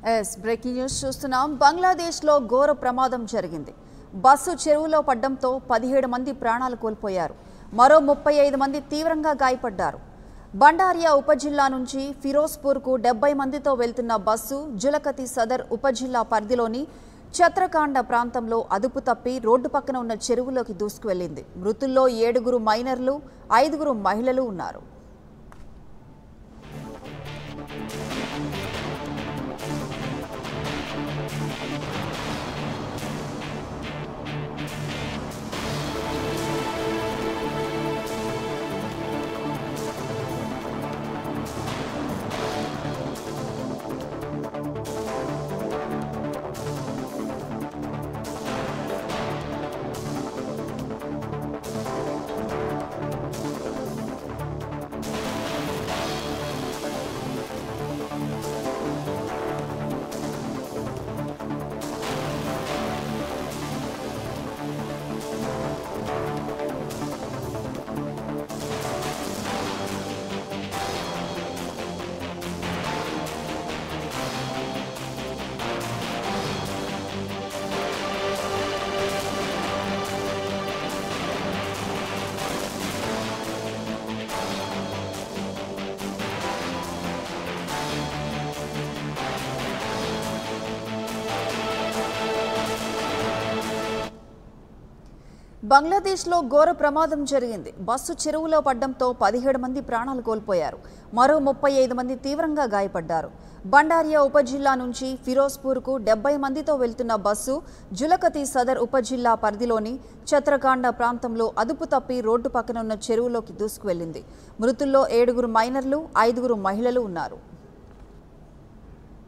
yes breaking news చూస్తున్నాం బంగ్లాదేశ్లో ఘోర ప్రమాదం జరిగింది బస్సు చెరువులో పడ్డంతో పదిహేడు మంది ప్రాణాలు కోల్పోయారు మరో ముప్పై ఐదు మంది తీవ్రంగా గాయపడ్డారు బండారియా ఉపజిల్లా నుంచి ఫిరోజ్పూర్కు డెబ్బై మందితో వెళ్తున్న బస్సు జులకతి సదర్ ఉపజిల్లా పరిధిలోని ఛత్రకాండ ప్రాంతంలో అదుపు తప్పి రోడ్డు పక్కన ఉన్న చెరువులోకి దూసుకువెళ్లింది మృతుల్లో ఏడుగురు మైనర్లు ఐదుగురు మహిళలు ఉన్నారు బంగ్లాదేశ్లో ఘోర ప్రమాదం జరిగింది బస్సు చెరువులో పడ్డంతో పదిహేడు మంది ప్రాణాలు కోల్పోయారు మరో ముప్పై ఐదు మంది తీవ్రంగా గాయపడ్డారు బండారియా ఉపజిల్లా నుంచి ఫిరోజ్పూర్కు డెబ్బై మందితో వెళ్తున్న బస్సు జులకతి సదర్ ఉపజిల్లా పరిధిలోని ఛత్రకాండ ప్రాంతంలో అదుపు తప్పి రోడ్డు పక్కన ఉన్న చెరువులోకి దూసుకువెళ్లింది మృతుల్లో ఏడుగురు మైనర్లు ఐదుగురు మహిళలు ఉన్నారు